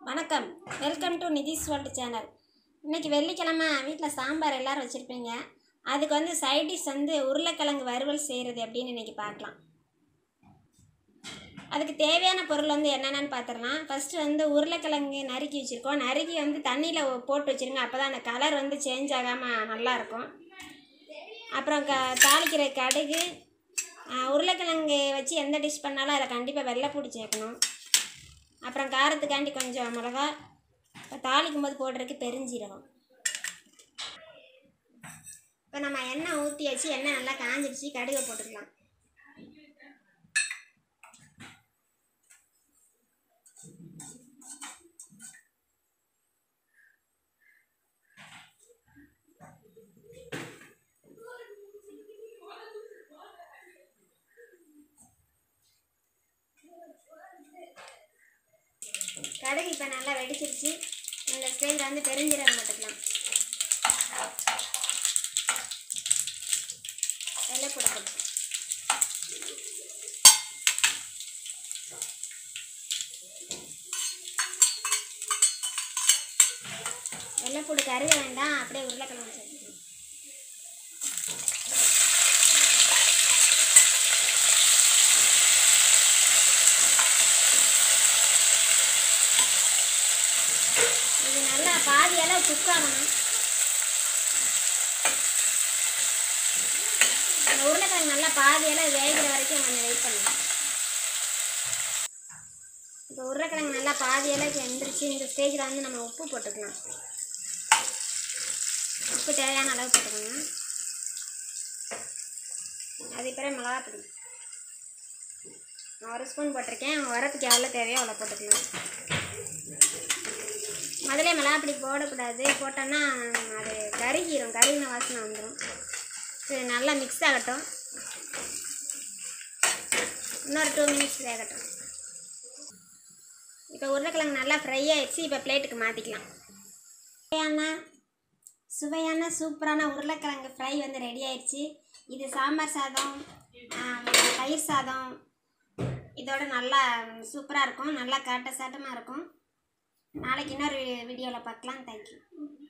வணக்கம் welcome to Nitish world channel இன்றைக்கி வெள்ளிக்கிழமை வீட்டில் சாம்பார் எல்லோரும் வச்சுருப்பீங்க அதுக்கு வந்து சைட் டிஷ் வந்து உருளைக்கிழங்கு வறுவல் செய்கிறது அப்படின்னு இன்றைக்கி பார்க்கலாம் அதுக்கு தேவையான பொருள் வந்து என்னென்னு பார்த்துடலாம் ஃபஸ்ட்டு வந்து உருளைக்கிழங்கு நறுக்கி வச்சுருக்கோம் நறுக்கி வந்து தண்ணியில் போட்டு வச்சுருங்க அப்போ தான் அந்த கலர் வந்து சேஞ்ச் ஆகாமல் நல்லாயிருக்கும் அப்புறம் க தாளிக்கிற கடுகு ஆ, உருளைக்கிழங்கு வச்சு எந்த டிஷ் பண்ணாலும் அதில் கண்டிப்பாக வெள்ளைப்பூடி சேர்க்கணும் அப்புறம் காரத்துக்காண்டி கொஞ்சம் மிளகா இப்போ தாளிக்கும் போது போடுறதுக்கு பெருஞ்சீரகம் இப்போ நம்ம எண்ணெய் ஊற்றி வச்சு எண்ணெய் நல்லா காஞ்சிடுச்சு கடுகை போட்டுக்கலாம் கடுகு இப்போ நல்லா வெடிச்சிருச்சு இந்த ஸ்டேஜில் வந்து பெருஞ்சீரகம் போட்டுக்கலாம் வெள்ளைப்பூட போட்டு வெள்ளைப்பூடு கருக வேண்டாம் அப்படியே உருளைக்கிழங்கு சேர்த்துக்கலாம் இது நல்லா பாதி அளவு குக் ஆகணும் அந்த உருளைக்கிழங்கு நல்லா பாதி அளவு வேகிற வரைக்கும் கொஞ்சம் வெயிட் பண்ணணும் இப்போ உருளைக்கிழங்கு நல்லா பாதி அளவுக்கு வெந்துருச்சு இந்த ஸ்டேஜில் வந்து நம்ம உப்பு போட்டுக்கலாம் உப்பு தேவையான அளவு போட்டுக்கோங்க அது பிறகு மிளகாப்பொடி நான் ஒரு ஸ்பூன் போட்டிருக்கேன் உரப்புக்கு எவ்வளோ தேவையோ அவ்வளோ போட்டுக்கலாம் முதல்ல மிளகாப்பொடி போடக்கூடாது போட்டோன்னா அது கருகிரும் கருகின வாசனை வந்துடும் சரி நல்லா மிக்ஸ் ஆகட்டும் இன்னொரு டூ மினிட்ஸ் வேகட்டும் இப்போ உருளைக்கிழங்கு நல்லா ஃப்ரை ஆயிடுச்சு இப்போ பிளேட்டுக்கு மாற்றிக்கலாம் சுவையான சுவையான சூப்பரான உருளைக்கிழங்கு ஃப்ரை வந்து ரெடி ஆயிடுச்சு இது சாம்பார் சாதம் ஆ, தயிர் சாதம் இதோட நல்லா சூப்பராக இருக்கும் நல்லா காட்ட சாட்டமாக இருக்கும் நாளைக்கு இன்னொரு வீடியோவில் பார்க்கலாம் தேங்க்யூ